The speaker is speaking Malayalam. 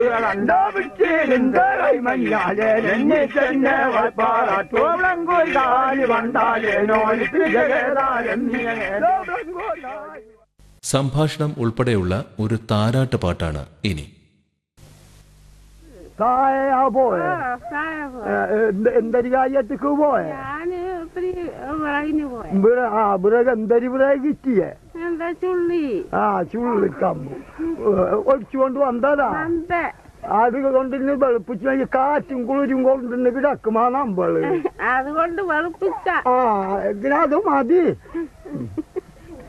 സംഭാഷണം ഉൾപ്പെടെയുള്ള ഒരു താരാട്ട് പാട്ടാണ് ഇനി താഴെയാ പോയെ എന്തരി കാര്യത്തേക്ക് പോയെ ഞാന് ഒത്തിരി വിറകിന് പോയ ഇവിടെ ആ ഇവിടെ എന്തരി ഇവിടെ കിട്ടിയേ എന്താ ചുള്ളി ആ ചുള്ളിക്കമ്പു ഒളിച്ചുകൊണ്ട് വന്നതാ അന്ത അത് കൊണ്ടിന്ന് വെളുപ്പിച്ച് കാറ്റും കുളിരും കൊണ്ടിന്ന് കിടക്കുമാ നമ്മള് അതുകൊണ്ട് വെളുപ്പിച്ച ആ എങ്ങനെ അത് മതി